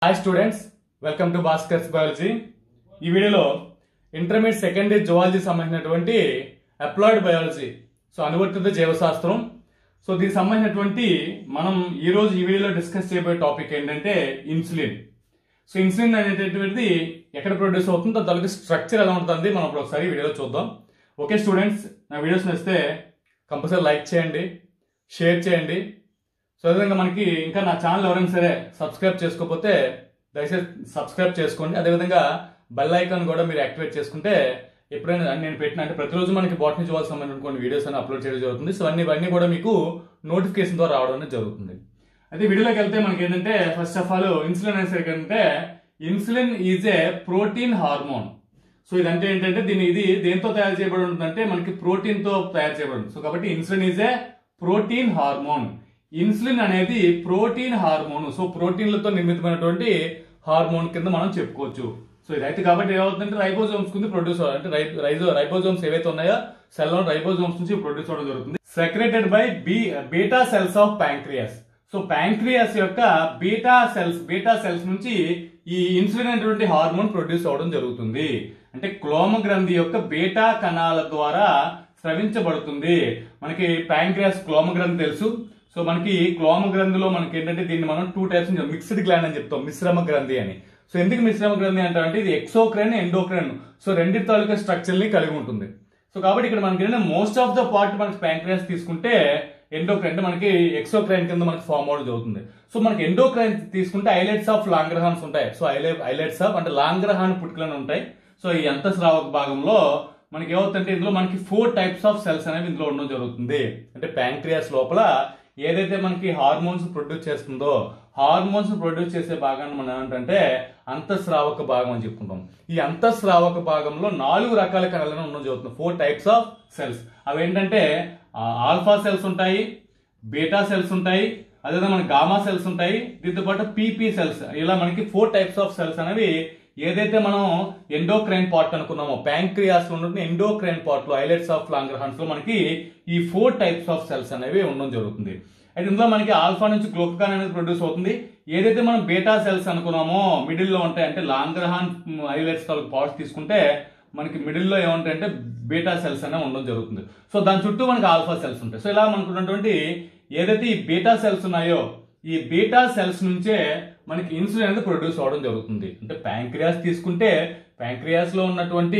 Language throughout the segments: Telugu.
hi students welcome to Bhaskar's biology ఈ వీడియోలో ఇంటర్మీడియట్ సెకండ్ ఇయర్ జువాలజీ సంబంధించినటువంటి అప్లాయిడ్ బయాలజీ సో అనువర్తిత జీవశాస్త్రం సో దీనికి సంబంధించినటువంటి మనం ఈ రోజు ఈ వీడియోలో డిస్కస్ చేయబోయే టాపిక్ ఏంటంటే ఇన్సులిన్ సో ఇన్సులిన్ అనేటటువంటిది ఎక్కడ ప్రొడ్యూస్ అవుతుందో దానికి స్ట్రక్చర్ ఎలా ఉంటుంది మనం ఇప్పుడు ఒకసారి ఈ వీడియోలో చూద్దాం ఓకే స్టూడెంట్స్ నా వీడియోస్ నచ్చితే కంపల్సరీ లైక్ చేయండి షేర్ చేయండి సో అదేవిధంగా మనకి ఇంకా నా ఛానల్ ఎవరైనా సరే సబ్స్క్రైబ్ చేసుకోకపోతే దయచేసి సబ్స్క్రైబ్ చేసుకోండి అదేవిధంగా బెల్ ఐకాన్ కూడా మీరు యాక్టివేట్ చేసుకుంటే ఎప్పుడైనా నేను పెట్టిన అంటే ప్రతిరోజు మనకి బాటనీ జువాల్ సంబంధించిన కొన్ని వీడియోస్ అని అప్లోడ్ చేయడం జరుగుతుంది సో అన్ని ఇవన్నీ కూడా మీకు నోటిఫికేషన్ ద్వారా రావడం అనేది జరుగుతుంది అయితే వీడియోలోకి వెళ్తే మనకి ఏంటంటే ఫస్ట్ ఆఫ్ ఆల్ ఇన్సులిన్ అనేసరికి ఏంటంటే insulin is a protein hormone so ఇదంటే ఏంటంటే దీని ఇది దేంతో తయారు చేయబడి ఉంటుందంటే మనకి ప్రోటీన్ తో తయారు చేయబడి ఉంటుంది సో కాబట్టి insulin is a protein hormone insulin అనేది ప్రోటీన్ హార్మోన్ సో ప్రోటీన్లతో నిర్మితమైనటువంటి హార్మోన్ కింద మనం చెప్పుకోవచ్చు సో ఇదైతే కాబట్టి ఏమవుతుందంటే రైబోజోమ్స్ కింద ప్రొడ్యూస్ అంటే రైజో రైబోజోమ్స్ ఏవైతే ఉన్నాయో సెల్ రైబోజోమ్స్ నుంచి ప్రొడ్యూస్ అవడం జరుగుతుంది secreted by B beta cells of pancreas so pancreas యొక్క బీటా సెల్స్ బీటా సెల్స్ నుంచి ఈ ఇన్సులిన్ అనేటువంటి హార్మోన్ ప్రొడ్యూస్ అవడం జరుగుతుంది అంటే క్లోమ గ్రంథి యొక్క బీటా కణాల ద్వారా స్రవించబడుతుంది మనకి ప్యాంక్రియాస్ క్లోమ గ్రంథి తెలుసు సో మనకి క్లోమ గ్రంథిలో మనకి ఏంటంటే దీన్ని మనం టూ టైప్స్ మిక్స్డ్ గ్లాండ్ అని చెప్తాం మిశ్రమ గ్రంథి అని సో ఎందుకు మిశ్రమ గ్రంథి అంటారంటే ఇది ఎక్సోక్రైన్ ఎండోక్రైన్ సో రెండింటి తాలూకా స్ట్రక్చర్ ని కలిగి ఉంటుంది సో కాబట్టి ఇక్కడ మనకి ఏంటంటే మోస్ట్ ఆఫ్ ద పార్ట్ మనకి ప్యాంక్రియాస్ తీసుకుంటే ఎండోక్రైన్ అంటే మనకి ఎక్సోక్రైన్ కింద మనకి ఫామ్ అవడం జరుగుతుంది సో మనకి ఎండోక్రైన్ తీసుకుంటే ఐలైట్స్ ఆఫ్ లాంగ్రహాన్స్ ఉంటాయి సో ఐలైట్స్ ఆఫ్ అంటే లాంగ్రహాన్ పుట్టుకలను ఉంటాయి సో ఈ అంతఃస్రావక భాగంలో మనకి ఏమవుతుందంటే ఇందులో మనకి ఫోర్ టైప్స్ ఆఫ్ సెల్స్ అనేవి ఇందులో ఉండడం జరుగుతుంది అంటే ప్యాంక్రియాస్ లోపల ఏదైతే మనకి హార్మోన్స్ ప్రొడ్యూస్ చేస్తుందో హార్మోన్స్ ప్రొడ్యూస్ చేసే భాగాన్ని మనం ఏమంటే అంతఃస్రావక భాగం అని చెప్పుకుంటాం ఈ అంతఃస్రావక భాగంలో నాలుగు రకాల కణాలను ఉండడం జరుగుతుంది ఫోర్ టైప్స్ ఆఫ్ సెల్స్ అవి ఏంటంటే ఆల్ఫా సెల్స్ ఉంటాయి బీటా సెల్స్ ఉంటాయి అదేవిధంగా మనకి గామా సెల్స్ ఉంటాయి దీంతో పాటు పీపీ సెల్స్ ఇలా మనకి ఫోర్ టైప్స్ ఆఫ్ సెల్స్ అనేవి ఏదైతే మనం ఎండోక్రైన్ పార్ట్ అనుకున్నామో ప్యాంక్రియాస్ లో ఉన్న ఎండోక్రైన్ పార్ట్ లో ఐలెట్స్ ఆఫ్ లాంగ్రహాన్స్ లో మనకి ఈ ఫోర్ టైప్స్ ఆఫ్ సెల్స్ అనేవి ఉండడం జరుగుతుంది అయితే ఇందులో మనకి ఆల్ఫా నుంచి గ్లూకాన్ అనేది ప్రొడ్యూస్ అవుతుంది ఏదైతే మనం బీటా సెల్స్ అనుకున్నామో మిడిల్ లో ఉంటాయి అంటే లాంగ్రహాన్ ఐలెట్స్ పార్ట్స్ తీసుకుంటే మనకి మిడిల్ లో ఏముంటాయంటే బీటా సెల్స్ అనేవి ఉండడం జరుగుతుంది సో దాని చుట్టూ మనకి ఆల్ఫా సెల్స్ ఉంటాయి సో ఇలా మనకు ఉన్నటువంటి ఏదైతే ఈ బీటా సెల్స్ ఉన్నాయో ఈ బీటా సెల్స్ నుంచే మనకి ఇన్సులిన్ అనేది ప్రొడ్యూస్ అవడం జరుగుతుంది అంటే ప్యాంక్రియాస్ తీసుకుంటే ప్యాంక్రియాస్ లో ఉన్నటువంటి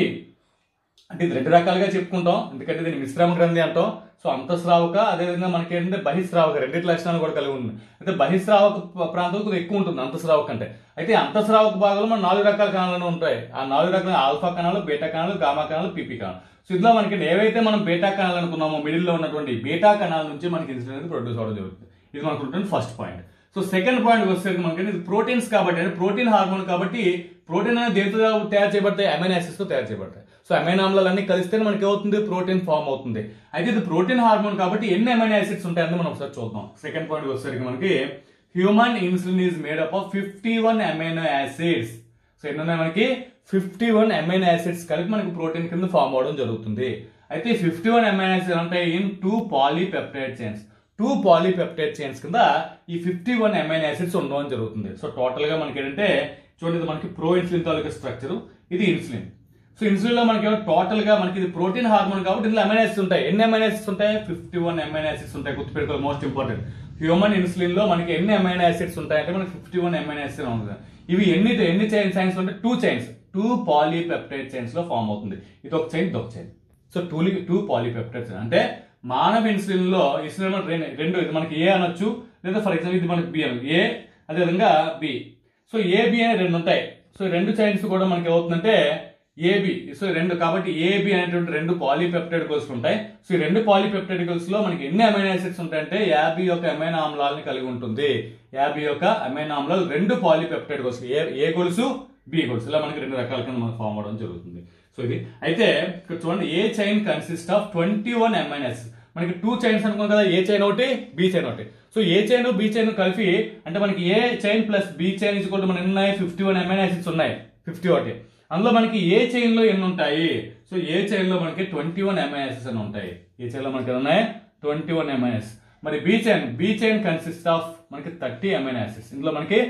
అంటే ఇది రెండు రకాలుగా చెప్పుకుంటాం ఎందుకంటే దీన్ని మిశ్రమ గ్రంథి అంటాం సో అంతఃస్రావక అదేవిధంగా మనకి ఏంటంటే బహిస్రావక రెండింటి లక్షణాలు కూడా కలిగి ఉంది అయితే బహిస్రావక ప- ప్రాంతం కొద్దిగా ఎక్కువ ఉంటుంది అంతఃస్రావక అంటే అయితే అంతఃస్రావక భాగంలో మన నాలుగు రకాల కణాలు ఉంటాయి ఆ నాలుగు రకాల ఆల్ఫా కణాలు బీటా కణాలు గామా కణాలు పిపి కణాలు సో ఇందులో మనకి ఏవైతే మనం బీటా కణాలు అనుకున్నామో మిడిల్ లో ఉన్నటువంటి బీటా కణాల నుంచి మనకి ఇన్సులిన్ అనేది ప్రొడ్యూస్ అవడం జరుగుతుంది ఇది మనకు ఉంటుంది first point so second point వచ్చేసరికి మనకి ఇది ప్రోటీన్స్ కాబట్టి అంటే ప్రోటీన్ హార్మోన్ కాబట్టి ప్రోటీన్ అనేది దేంతో తయారు చేయబడతాయి అమైనో యాసిడ్స్ తో తయారు చేయబడతాయి సో అమైనో ఆమ్లాలు అన్ని కలిస్తేనే మనకి ఏమవుతుంది ప్రోటీన్ ఫామ్ అవుతుంది అయితే ఇది ప్రోటీన్ హార్మోన్ కాబట్టి ఎన్ని అమైనో యాసిడ్స్ ఉంటాయని మనం ఒకసారి చూద్దాం సెకండ్ పాయింట్ వచ్చేసరికి మనకి human insulin is made up of fifty one amino acids so ఎన్ని ఉన్నాయి మనకి ఫిఫ్టీ వన్ అమైనో యాసిడ్స్ కలిపి మనకి ప్రోటీన్ కింద ఫామ్ అవడం జరుగుతుంది అయితే ఫిఫ్టీ వన్ అమైనో యాసిడ్స్ ఉంటాయి in two polypeptide chains two polypeptide chains కింద ఈ ఫిఫ్టీ వన్ అమైనో యాసిడ్స్ ఉండడం జరుగుతుంది సో టోటల్ గా మనకి ఏంటంటే చూడండి ఇది మనకి ప్రో ఇన్సులిన్ తాలూకా స్ట్రక్చర్ ఇది ఇన్సులిన్ సో ఇన్సులిన్ లో మనకి టోటల్ గా మనకి ఇది ప్రోటీన్ హార్మోన్ కాబట్టి ఇందులో అమైనో యాసిడ్స్ ఉంటాయి ఎన్ని అమైనో యాసిడ్స్ ఉంటాయి ఫిఫ్టీ వన్ అమైనో యాసిడ్స్ ఉంటాయి గుర్తుపెట్టుకోవాలి మోస్ట్ ఇంపార్టెంట్ హ్యూమన్ ఇన్సులిన్ లో మనకి ఎన్ని అమైనో యాసిడ్స్ ఉంటాయి అంటే మనకి ఫిఫ్టీ వన్ అమైనో యాసిడ్స్ ఉంటుంది ఇవి ఎన్ని ఎన్ని చైన్ సైన్స్ ఉంటాయి two chains two polypeptide chains లో ఫామ్ అవుతుంది ఇది ఒక చైన్ ఇది ఒక chain so two two polypeptide chain అంటే మానవ ఇన్సులిన్ లో ఇన్సులిన్ మన రెండు రెండు ఇది మనకి ఏ అనొచ్చు లేదా ఫర్ ఎగ్జాంపుల్ ఇది మనకి బి అని ఏ అదేవిధంగా బి సో ఏ బి అనే రెండు ఉంటాయి సో ఈ రెండు చైన్స్ కూడా మనకి ఏమవుతుందంటే ఏబి సో ఈ రెండు కాబట్టి ఏబి అనేటువంటి రెండు పాలీపెప్టైడ్ గోల్స్ ఉంటాయి సో ఈ రెండు పాలీపెప్టైడ్ గోల్స్ లో మనకి ఎన్ని అమైనో యాసిడ్స్ ఉంటాయంటే యాభై యొక్క అమైనో ఆమ్లాలని కలిగి ఉంటుంది యాభై యొక్క అమైనో ఆమ్లాలు రెండు పాలీపెప్టైడ్ గోల్స్ ఏ ఏ గొలుసు బి గొలుసు ఇలా మనకి రెండు రకాల కింద మనకు ఫామ్ అవడం జరుగుతుంది సో ఇది అయితే ఇక్కడ చూడండి A chain consist of twenty one amino acids మనకి టూ చైన్స్ అనుకున్నాం కదా ఏ చైన్ ఒకటి బి చైన్ ఒకటి so A chain B chain కలిపి అంటే మనకి A chain plus B chain is మన ఎన్ని ఉన్నాయి ఫిఫ్టీ వన్ అమైనో యాసిడ్స్ ఉన్నాయి ఫిఫ్టీ ఒకటి అందులో మనకి ఏ చైన్ లో ఎన్ని ఉంటాయి సో ఏ చైన్ లో మనకి ట్వంటీ వన్ ఎంఐఎస్ అని ఉంటాయి ఏ చైన్ లో మనకి ఎన్ని ఉన్నాయి ట్వంటీ వన్ ఎంఐఎస్ మరి B chain B chain consist of మనకి థర్టీ అమైనో యాసిడ్స్ ఇందులో మనకి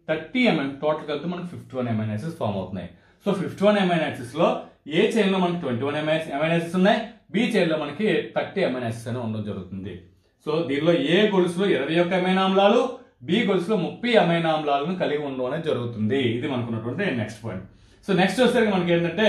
థర్టీ ఎంఎన్ టోటల్ కలిపి మనకి fifty one amino acids form అవుతున్నాయి so fifty one amino acids లో ఏ చైన్ లో మనకి ట్వంటీ వన్ ఎంఎన్ యాసిడ్స్ ఉన్నాయి బి చైన్ లో మనకి థర్టీ ఎంఎన్ యాసిడ్స్ అని ఉండడం జరుగుతుంది సో దీనిలో ఏ గొలుసులో ఇరవై ఒక్క అమైనా ఆమ్లాలు బి గొలుసులో ముప్పై అమైనా ఆమ్లాలను కలిగి ఉండడం అనేది జరుగుతుంది ఇది మనకున్నటువంటి నెక్స్ట్ పాయింట్ సో నెక్స్ట్ వచ్చేసరికి మనకి ఏంటంటే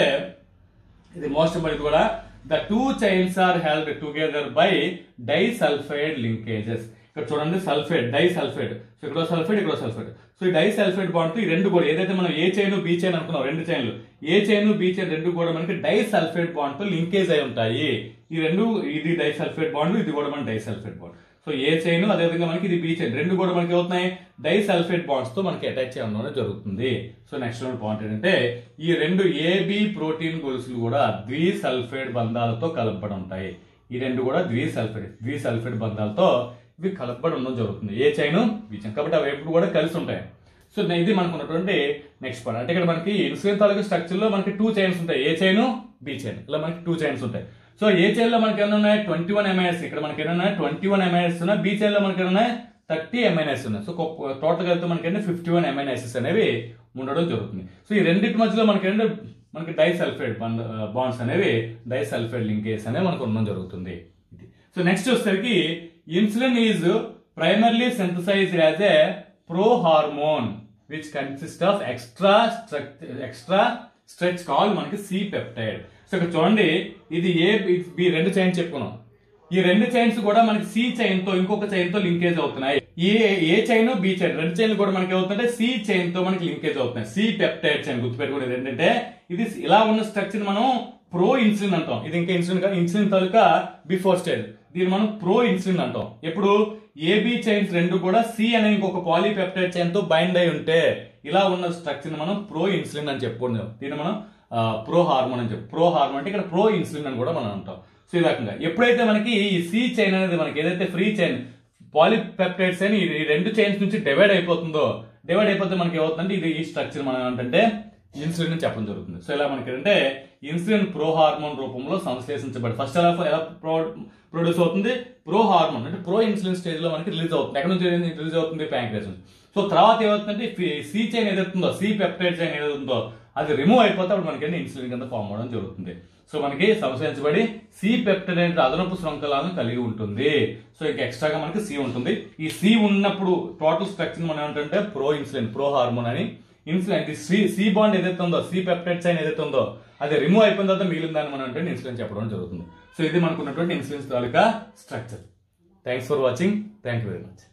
ఇది మోస్ట్ ఇంపార్టెంట్ కూడా the two chains are held together by disulphide linkages ఇక్కడ చూడండి సల్ఫేట్ డై సల్ఫేట్ సో ఇక్కడ సల్ఫేట్ ఇక్కడ సల్ఫేట్ సో ఈ డై సల్ఫేట్ బాండ్ ఈ రెండు కూడా ఏదైతే మనం ఏ చైన్ బి చైన్ అనుకున్నాం రెండు చైన్లు ఏ చైన్ బి చైన్ రెండు కూడా మనకి డై సల్ఫేట్ బాండ్ తో లింకేజ్ అయి ఉంటాయి ఈ రెండు ఇది డై సల్ఫేట్ బాండ్ ఇది కూడా మన disulphate bond so A chain అదేవిధంగా మనకి ఇది బి చైన్ రెండు కూడా మనకి అవుతున్నాయి డై సల్ఫేట్ బాండ్స్ తో మనకి అటాచ్ చేయడం జరుగుతుంది సో నెక్స్ట్ పాయింట్ ఏంటంటే ఈ రెండు ఏబి ప్రోటీన్ గొలుసులు కూడా ద్వి సల్ఫేట్ బంధాలతో కలపబడి ఉంటాయి ఈ రెండు కూడా ద్వి సల్ఫేట్ ద్వి సల్ఫేట్ బంధాలతో ఇవి కలపబడి ఉండడం జరుగుతుంది ఏ చైన్ బి చైన్ కాబట్టి అవి ఎప్పుడు కూడా కలిసి ఉంటాయి సో ఇది మనకు ఉన్నటువంటి నెక్స్ట్ పాయింట్ అంటే ఇక్కడ మనకి ఇన్సులిన్ తాలూకు స్ట్రక్చర్ లో మనకి టూ చైన్స్ ఉంటాయి ఏ చైన్ బి చైన్ ఇలా మనకి టూ చైన్స్ ఉంటాయి సో ఏ చైన్ లో మనకి ఏమైనా ఉన్నాయి ట్వంటీ వన్ ఎంఐఎస్ ఇక్కడ మనకి ఏమైనా ట్వంటీ వన్ ఎంఐఎస్ ఉన్నాయి బి చైన్ లో మనకి ఏమైనా థర్టీ ఎంఐఎస్ ఉన్నాయి సో టోటల్ కలిపితే మనకి ఏంటంటే ఫిఫ్టీ వన్ ఎంఐఎస్ అనేవి ఉండడం జరుగుతుంది సో ఈ రెండింటి మధ్యలో మనకి ఏంటంటే మనకి డైసల్ఫేట్ బాండ్స్ అనేవి డైసల్ఫేట్ లింకేజ్ అనేవి మనకు ఉండడం జరుగుతుంది ఇది సో నెక్స్ట్ వచ్చేసరికి insulin is primarily synthesized as a pro hormone which consist of extra extra stretch call మనకి సి పెప్టైడ్ సో ఇక్కడ చూడండి ఇది ఏ బి రెండు చైన్స్ చెప్పుకున్నాం ఈ రెండు చైన్స్ కూడా మనకి సి చైన్ తో ఇంకొక చైన్ తో లింకేజ్ అవుతున్నాయి ఈ ఏ చైన్ బి చైన్ రెండు చైన్ కూడా మనకి అవుతుంటే సి చైన్ తో మనకి లింకేజ్ అవుతున్నాయి సి పెప్టైడ్ చైన్ గుర్తుపెట్టుకునేది ఏంటంటే ఇది ఇలా ఉన్న స్ట్రక్చర్ మనం ప్రో ఇన్సులిన్ అంటాం ఇది ఇంకా ఇన్సులిన్ కాదు ఇన్సులిన్ తాలూకా బిఫోర్ స్టేజ్ దీన్ని మనం ప్రో ఇన్సులిన్ అంటాం ఎప్పుడు ఏబి చైన్స్ రెండు కూడా సి అనే ఇంకొక పాలీపెప్టైడ్ చైన్ తో బైండ్ అయి ఉంటే ఇలా ఉన్న స్ట్రక్చర్ మనం ప్రో ఇన్సులిన్ అని చెప్పుకుంటాం దీన్ని మనం ప్రో హార్మోన్ అని చెప్పి ప్రో హార్మోన్ అంటే ఇక్కడ ప్రో ఇన్సులిన్ అని కూడా మనం అంటాం సో ఈ రకంగా ఎప్పుడైతే మనకి ఈ సి చైన్ అనేది మనకి ఏదైతే ఫ్రీ చైన్ పాలిపెప్టైడ్స్ అని ఈ రెండు చైన్స్ నుంచి డివైడ్ అయిపోతుందో డివైడ్ అయిపోతే మనకి ఏమవుతుందంటే ఇది ఈ స్ట్రక్చర్ మనం ఏంటంటే ఇన్సులిన్ అని చెప్పడం జరుగుతుంది సో ఇలా మనకి ఏంటంటే ఇన్సులిన్ ప్రో హార్మోన్ రూపంలో సంశ్లేషించబడి ఫస్ట్ ఎలా ఎలా ప్రొడ్యూస్ అవుతుంది ప్రో హార్మోన్ అంటే ప్రో ఇన్సులిన్ స్టేజ్ లో మనకి రిలీజ్ అవుతుంది ఎక్కడ నుంచి రిలీజ్ అవుతుంది ప్యాంక్రియస్ నుంచి సో తర్వాత ఏమవుతుందంటే సి చైన్ ఏదైతుందో సి పెప్టైడ్ చైన్ ఏదైతుందో అది రిమూవ్ అయిపోతే అప్పుడు మనకి ఇన్సులిన్ కింద ఫామ్ అవడం జరుగుతుంది సో మనకి సంశ్లేషించబడి సి పెప్టైడ్ అనే అదనపు శృంఖలాలను కలిగి ఉంటుంది సో ఇంకా ఎక్స్ట్రాగా మనకి సి ఉంటుంది ఈ సి ఉన్నప్పుడు టోటల్ స్ట్రక్చర్ మనం ఏంటంటే ప్రో ఇన్సులిన్ ప్రో హార్మోన్ అని ఇన్సులిన్ ఇది సి సి బాండ్ ఏదైతే ఉందో సి పెప్టైడ్ చైన్ ఏదైతే ఉందో అది రిమూవ్ అయిపోయిన తర్వాత మిగిలిన దాన్ని మనం అంటే ఇన్సులిన్ చెప్పడం జరుగుతుంది సో ఇది మనకు ఉన్నటువంటి ఇన్సులిన్ తాలూకా structure thanks for watching thank you very much